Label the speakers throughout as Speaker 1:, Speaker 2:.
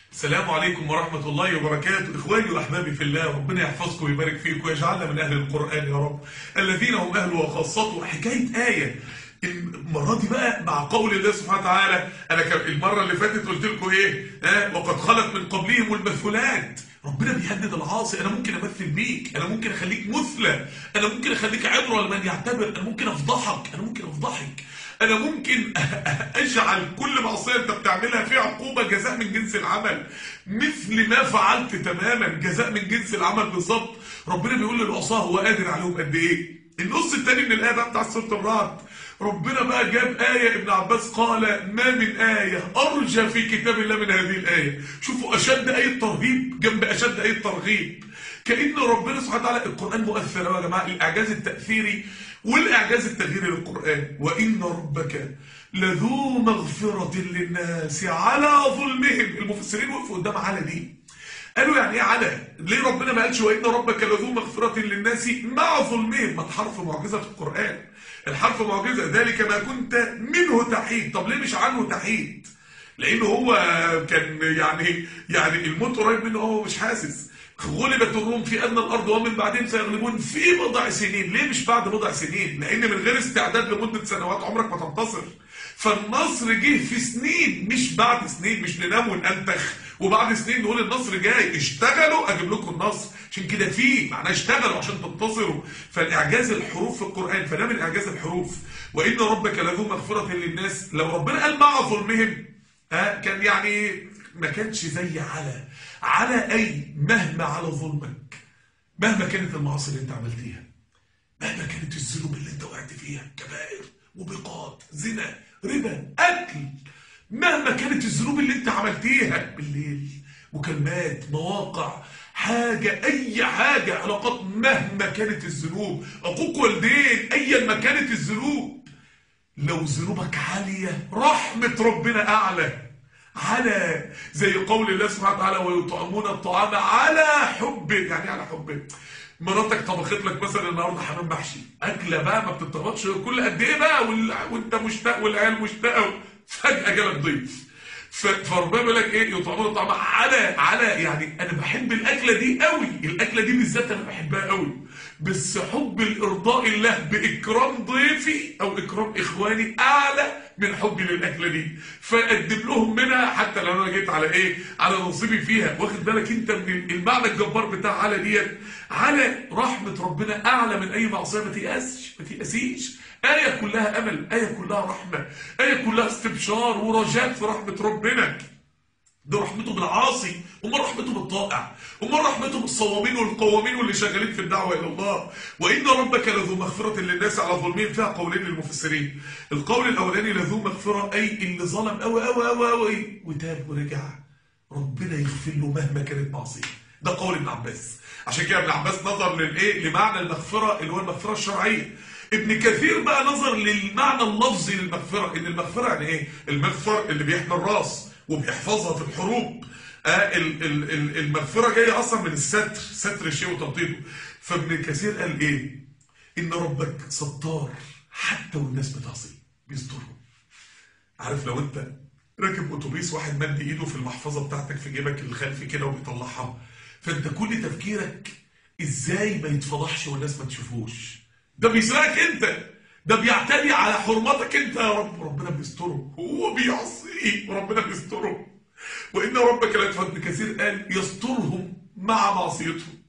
Speaker 1: السلام عليكم ورحمة الله وبركاته إخواني وأحبابي في الله ربنا يحفظكم ويبارك فيكم ويجعلنا من أهل القرآن يا رب الذين هم أهله وخاصته حكاية آية المرة دي بقى مع قول الله سبحانه وتعالى أنا كان المرة اللي فاتت قلت لكم إيه ها وقد خلت من قبلهم المثلات ربنا بيهدد العاصي انا ممكن امثل بيك انا ممكن اخليك مثلى انا ممكن اخليك عبره لمن يعتبر انا ممكن افضحك انا ممكن افضحك انا ممكن اجعل كل معصيه انت بتعملها فيها عقوبه جزاء من جنس العمل مثل ما فعلت تماما جزاء من جنس العمل بالظبط ربنا بيقول للعصاه هو قادر عليهم قد ايه النص الثاني من الايه بقى بتاع سوره الرعد ربنا بقى جاب آية ابن عباس قال ما من آية أرجى في كتاب الله من هذه الآية شوفوا أشد آية ترهيب جنب أشد آية ترغيب كأن ربنا سبحانه وتعالى القرآن مؤثر يا جماعة الإعجاز التأثيري والإعجاز التغييري للقرآن وإن ربك لذو مغفرة للناس على ظلمهم المفسرين وقفوا قدام على دي قالوا يعني ايه على ليه ربنا ما قالش وان ربك لذو مغفرة للناس مع ظلمهم ما الحرف معجزة في القرآن الحرف معجزة ذلك ما كنت منه تحيد طب ليه مش عنه تحيد لانه هو كان يعني يعني الموت قريب منه هو مش حاسس غلبت الروم في ادنى الارض ومن بعدين سيغلبون في بضع سنين ليه مش بعد بضع سنين لان من غير استعداد لمده سنوات عمرك ما تنتصر فالنصر جه في سنين مش بعد سنين مش ننام وننتخ وبعد سنين نقول النصر جاي اشتغلوا اجيب لكم النصر عشان كده في معناه اشتغلوا عشان تنتصروا فالاعجاز الحروف في القران فده من اعجاز الحروف وان ربك لذو مغفره للناس لو ربنا قال مع ظلمهم ها كان يعني ما كانش زي على على اي مهما على ظلمك مهما كانت المعاصي اللي انت عملتيها مهما كانت الذنوب اللي انت وقعت فيها كبائر موبقات زنا ربا اكل مهما كانت الذنوب اللي انت عملتيها بالليل مكالمات مواقع حاجة أي حاجة علاقات مهما كانت الذنوب عقوق والدين أيا ما كانت الذنوب لو ذنوبك عالية رحمة ربنا أعلى على زي قول الله سبحانه وتعالى ويطعمون الطعام على حبه يعني على حبه مراتك طبخت لك مثلا النهارده حمام محشي اكله بقى ما بتطبخش كل قد ايه بقى وال... وانت مشتاق والعيال مشتاقه فجاه جالك ضيف فربنا بيقول لك ايه يطعمون الطعام على على يعني انا بحب الاكله دي قوي الاكله دي بالذات انا بحبها قوي بس حب الارضاء الله باكرام ضيفي او اكرام اخواني اعلى من حبي للاكله دي فاقدم لهم منها حتى لو انا جيت على ايه على نصيبي فيها واخد بالك انت من المعنى الجبار بتاع على ديت على رحمه ربنا اعلى من اي معصيه ما تيأسش ما تيأسيش آية كلها أمل آية كلها رحمة آية كلها استبشار ورجاء في رحمة ربنا ده رحمته بالعاصي امال رحمته بالطائع امال رحمته بالصوامين والقوامين واللي شغالين في الدعوه الى الله وان ربك لذو مغفره للناس على ظلمهم فيها قولين للمفسرين القول الاولاني لذو مغفره اي اللي ظلم قوي قوي قوي قوي وتاب ورجع ربنا يغفر له مهما كانت معصيه ده قول ابن عباس عشان كده ابن عباس نظر للايه لمعنى المغفره اللي هو المغفره الشرعيه ابن كثير بقى نظر للمعنى اللفظي للمغفره ان المغفره يعني ايه المغفر اللي بيحمي الراس وبيحفظها في الحروب آه ال ال ال المغفرة جاية أصلا من الستر ستر الشيء وتبطينه فابن كثير قال إيه إن ربك ستار حتى والناس بتعصي بيسترهم عارف لو أنت راكب أتوبيس واحد مد إيده في المحفظة بتاعتك في جيبك الخلفي كده وبيطلعها فأنت كل تفكيرك إزاي ما يتفضحش والناس ما تشوفوش ده بيسرقك أنت ده بيعتدي على حرمتك انت يا رب ربنا بيستره هو بيعصيه وربنا بيستره وان ربك لا ابن كثير قال يسترهم مع معصيتهم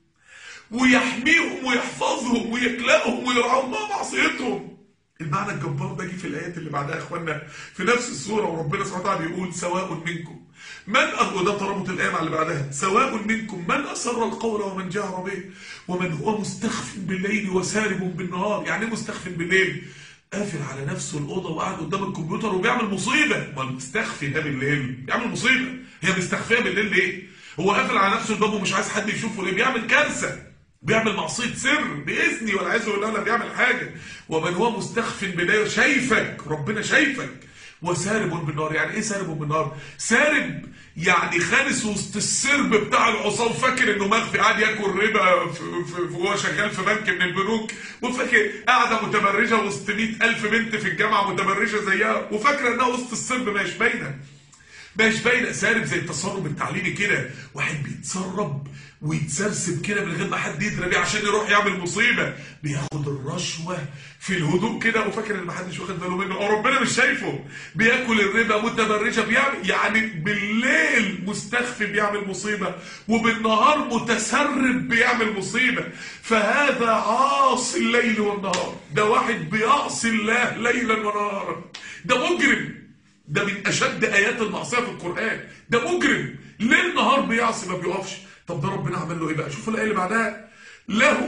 Speaker 1: ويحميهم ويحفظهم ويكلأهم ويرعاهم مع معصيتهم المعنى الجبار ده جه في الايات اللي بعدها يا اخوانا في نفس السوره وربنا سبحانه وتعالى بيقول سواء منكم من وده تربط الايه مع اللي بعدها سواء منكم من اسر القول ومن جهر به ومن هو مستخف بالليل وسارب بالنهار يعني ايه مستخف بالليل قافل على نفسه الاوضه وقاعد قدام الكمبيوتر وبيعمل مصيبه ما المستخفي ده بالليل بيعمل مصيبه هي مستخفيه بالليل ليه هو قافل على نفسه الباب ومش عايز حد يشوفه ليه بيعمل كارثه بيعمل معصيه سر باذني ولا عايز ولا لا بيعمل حاجه ومن هو مستخف بالليل شايفك ربنا شايفك وسارب بالنار يعني ايه سارب بالنار سارب يعني خالص وسط السرب بتاع العصام فاكر انه مخفي قاعد ياكل ربا وهو شغال في بنك من البنوك وفاكر قاعده متبرجه وسط 100000 بنت في الجامعه متبرجه زيها وفاكره انها وسط السرب مش باينه مش باينه سارب زي التسرب التعليمي كده واحد بيتسرب ويتسرسب كده من غير ما حد يدري بيه عشان يروح يعمل مصيبه بياخد الرشوه في الهدوء كده وفاكر ان محدش واخد باله منه او ربنا مش شايفه بياكل الربا متبرجه بيعمل يعني بالليل مستخفي بيعمل مصيبه وبالنهار متسرب بيعمل مصيبه فهذا عاصي الليل والنهار ده واحد بيعصي الله ليلا ونهارا ده مجرم ده من اشد ايات المعصيه في القران ده مجرم ليل نهار بيعصي ما بيقفش طب ده ربنا عمل له ايه بقى شوفوا الايه اللي بعدها له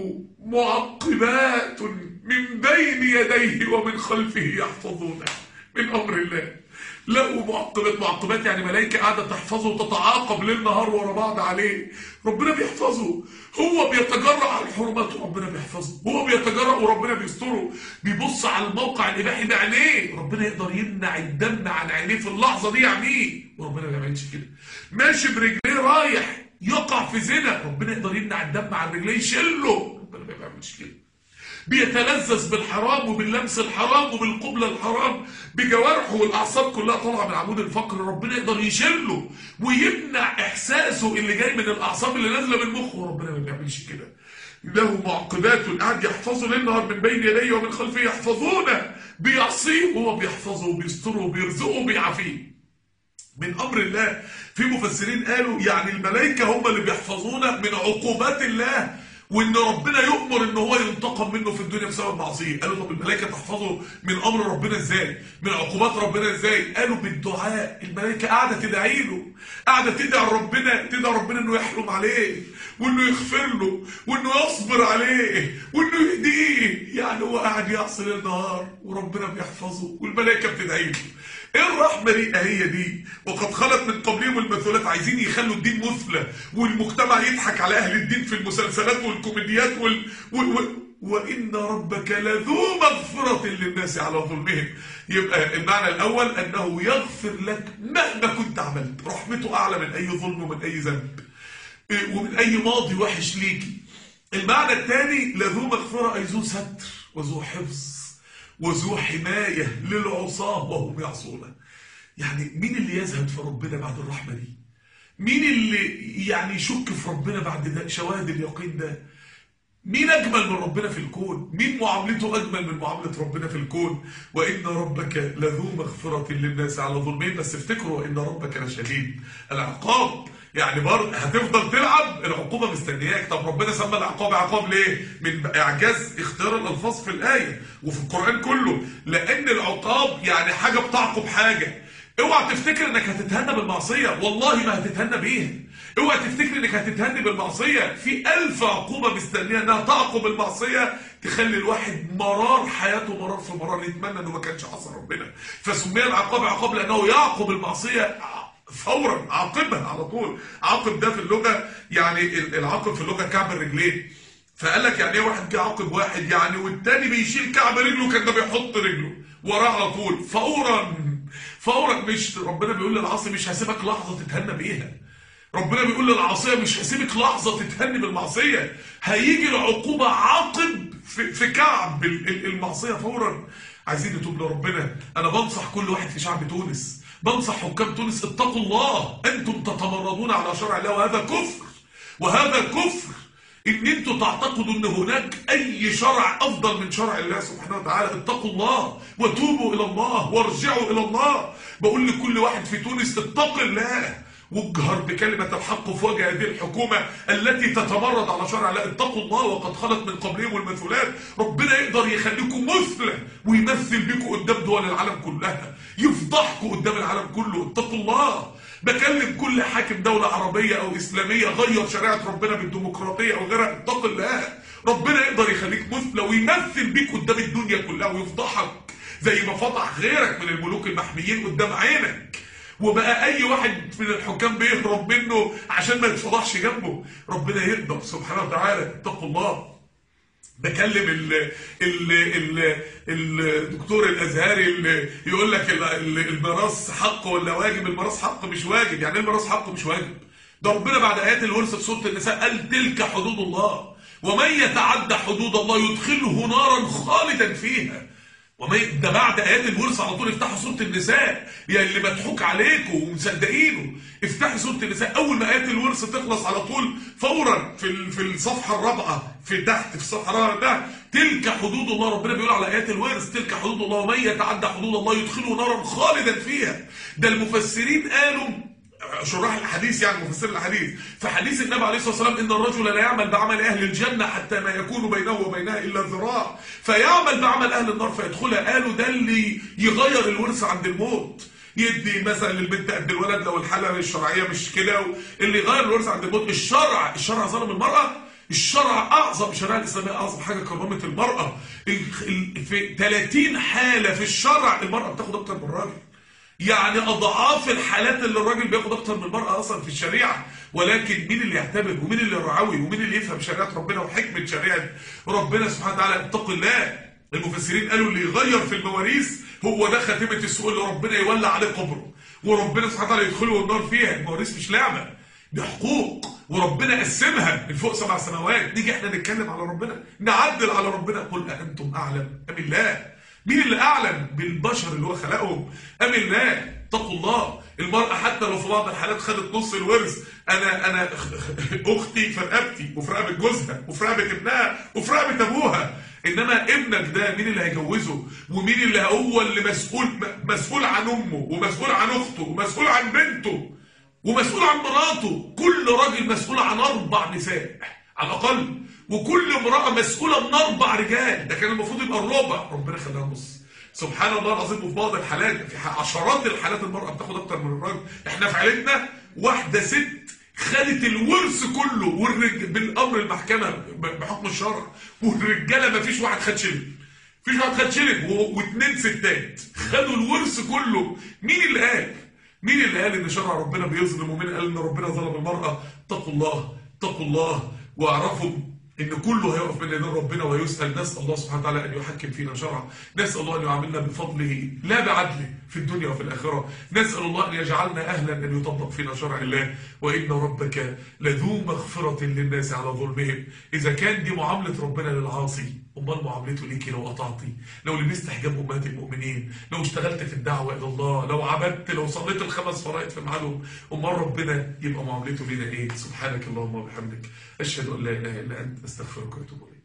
Speaker 1: معقبات من بين يديه ومن خلفه يحفظونه من امر الله له معقبات معقبات يعني ملائكه قاعده تحفظه وتتعاقب ليل نهار ورا بعض عليه ربنا بيحفظه هو بيتجرأ على الحرمات وربنا بيحفظه هو بيتجرأ وربنا بيستره بيبص على الموقع الاباحي بعينيه ربنا يقدر يمنع الدم عن عينيه في اللحظه دي يعميه وربنا ما بيعملش كده ماشي برجليه رايح يقع في زنا ربنا يقدر يمنع الدم عن رجليه يشيله ربنا ما بيعملش كده بيتلذذ بالحرام وباللمس الحرام وبالقبلة الحرام بجوارحه والأعصاب كلها طالعة من عمود الفقر ربنا يقدر يشله ويمنع إحساسه اللي جاي من الأعصاب اللي نازلة من مخه ربنا ما بيعملش كده له معقبات قاعد يحفظه ليل نهار من بين يديه ومن خلفه يحفظونه بيعصيه وهو بيحفظه وبيستره وبيرزقه وبيعافيه من امر الله في مفسرين قالوا يعني الملائكه هم اللي بيحفظونا من عقوبات الله وان ربنا يؤمر ان هو ينتقم منه في الدنيا بسبب معصيه قالوا طب الملائكه تحفظه من امر ربنا ازاي من عقوبات ربنا ازاي قالوا بالدعاء الملائكه قاعده تدعي له قاعده تدعي ربنا تدعي ربنا انه يحلم عليه وانه يغفر له وانه يصبر عليه وانه يهديه يعني هو قاعد يعصي ليل نهار وربنا بيحفظه والملائكه بتدعي له ايه الرحمه دي هي دي وقد خلت من قبلهم المثلات عايزين يخلوا الدين مثلى والمجتمع يضحك على اهل الدين في المسلسلات والكوميديات وال... وال... وال... وان ربك لذو مغفره للناس على ظلمهم يبقى المعنى الاول انه يغفر لك مهما كنت عملت رحمته اعلى من اي ظلم ومن اي ذنب ومن اي ماضي وحش ليكي المعنى الثاني لذو مغفره اي ذو ستر وذو حفظ وذو حماية للعصاة وهم يعصونه يعني مين اللي يزهد في ربنا بعد الرحمة دي مين اللي يعني يشك في ربنا بعد ده شواهد اليقين ده مين أجمل من ربنا في الكون مين معاملته أجمل من معاملة ربنا في الكون وإن ربك لذو مغفرة للناس على ظلمين بس افتكروا إن ربك لشديد العقاب يعني برضه هتفضل تلعب العقوبة مستنياك طب ربنا سمى العقاب عقاب ليه من إعجاز اختيار الألفاظ في الآية وفي القرآن كله لأن العقاب يعني حاجة بتعقب حاجة اوعى تفتكر انك هتتهنى بالمعصية والله ما هتتهنى بيها اوعى تفتكر انك هتتهنى بالمعصية في ألف عقوبة مستنية انها تعقب المعصية تخلي الواحد مرار حياته مرار في مرار يتمنى انه ما كانش عصى ربنا فسمي العقاب عقاب لانه يعقب المعصية فورا عاقبها على طول عاقب ده في اللغه يعني العاقب في اللغه كعب الرجلين فقال لك يعني ايه واحد جه عاقب واحد يعني والتاني بيشيل كعب رجله كان ده بيحط رجله وراه على طول فورا فورا مش ربنا بيقول للعاصي مش هسيبك لحظه تتهنى بيها ربنا بيقول للعاصيه مش هسيبك لحظه تتهني بالمعصيه هيجي العقوبه عاقب في, في كعب المعصيه فورا عايزين نتوب لربنا انا بنصح كل واحد في شعب تونس بنصح حكام تونس اتقوا الله انتم تتمردون على شرع الله وهذا كفر وهذا كفر ان انتم تعتقدوا ان هناك اي شرع افضل من شرع الله سبحانه وتعالى اتقوا الله وتوبوا الى الله وارجعوا الى الله بقول لكل واحد في تونس اتق الله واجهر بكلمة الحق في وجه هذه الحكومة التي تتمرد على شرع الله اتقوا الله وقد خلت من قبلهم المثلات ربنا يقدر يخليكم مثلى ويمثل بكم قدام دول العالم كلها يفضحكم قدام العالم كله اتقوا الله بكلم كل حاكم دولة عربية أو إسلامية غير شريعة ربنا بالديمقراطية أو غيرها اتق الله ربنا يقدر يخليك مثلى ويمثل بيك قدام الدنيا كلها ويفضحك زي ما فضح غيرك من الملوك المحميين قدام عينك وبقى اي واحد من الحكام بيهرب منه عشان ما يتفضحش جنبه ربنا يقدر سبحانه وتعالى اتقوا الله بكلم ال ال ال الدكتور الازهري اللي يقول لك الميراث حق ولا واجب الميراث حق مش واجب يعني ايه الميراث حق مش واجب ده ربنا بعد ايات الورث في سوره النساء قال تلك حدود الله ومن يتعدى حدود الله يدخله نارا خالدا فيها وما ده بعد ايات الورث على طول افتحوا سوره النساء يا اللي مضحوك عليكم ومصدقينه افتحوا سوره النساء اول ما ايات الورث تخلص على طول فورا في في الصفحه الرابعه في تحت في الصفحه الرابعه ده تلك حدود الله ربنا بيقول على ايات الورث تلك حدود الله ومن يتعدى حدود الله يدخله نارا خالدا فيها ده المفسرين قالوا شراح الحديث يعني مفسر الحديث في حديث النبي عليه الصلاه والسلام ان الرجل لا يعمل بعمل اهل الجنه حتى ما يكون بينه وبينها الا ذراع فيعمل بعمل اهل النار فيدخلها قالوا ده اللي يغير الورث عند الموت يدي مثلا للبنت قد الولد لو الحاله الشرعيه مش كده اللي يغير الورث عند الموت الشرع الشرع ظلم المراه الشرع اعظم الشريعه الاسلاميه اعظم حاجه كرمت المراه في 30 حاله في الشرع المراه بتاخد اكتر من الراجل يعني اضعاف الحالات اللي الراجل بياخد اكتر من المراه اصلا في الشريعه ولكن مين اللي يعتبر ومين اللي يرعوي ومين اللي يفهم شريعه ربنا وحكمه شريعه ربنا سبحانه وتعالى اتق الله المفسرين قالوا اللي يغير في المواريث هو ده خاتمه السوء اللي ربنا يولى عليه قبره وربنا سبحانه وتعالى يدخله النار فيها المواريث مش لعبه دي حقوق وربنا قسمها من فوق سبع سماوات نيجي احنا نتكلم على ربنا نعدل على ربنا قل أأنتم أعلم أم الله مين اللي أعلم بالبشر اللي هو خلقهم أم الله اتقوا الله المرأة حتى لو في بعض الحالات خدت نص الورث أنا أنا أختي في رقبتي وفي رقبة جوزها وفي رقبة ابنها وفي رقبة أبوها إنما ابنك ده مين اللي هيجوزه ومين اللي هو اللي مسؤول مسؤول عن أمه ومسؤول عن أخته ومسؤول عن بنته ومسؤول عن مراته كل راجل مسؤول عن أربع نساء على الأقل وكل امرأة مسؤولة من أربع رجال ده كان المفروض يبقى الربع ربنا خلاها نص سبحان الله العظيم وفي بعض الحالات في عشرات الحالات المرأة بتاخد أكتر من الراجل احنا في عيلتنا واحدة ست خدت الورث كله والرج... بالأمر المحكمة بحكم الشرع والرجالة ما فيش واحد خد شلب فيش واحد خد شلب و... واثنين ستات خدوا الورث كله مين اللي قال؟ مين اللي قال ان شرع ربنا بيظلم ومين قال ان ربنا ظلم المرأة اتقوا الله اتقوا الله واعرفوا ان كله هيقف بين يدين ربنا ويسأل نسأل الله سبحانه وتعالى ان يحكم فينا شرعا نسأل الله ان يعاملنا بفضله لا بعدله في الدنيا وفي الآخرة نسأل الله ان يجعلنا اهلا ان يطبق فينا شرع الله وان ربك لذو مغفرة للناس على ظلمهم اذا كان دي معاملة ربنا للعاصي امال معاملته ليكي لو قطعتي لو لبست حجاب امهات المؤمنين لو اشتغلت في الدعوه الى الله لو عبدت لو صليت الخمس فرائض في ميعادهم امال ربنا يبقى معاملته لينا ايه سبحانك اللهم وبحمدك اشهد ان لا اله الا انت استغفرك واتوب اليك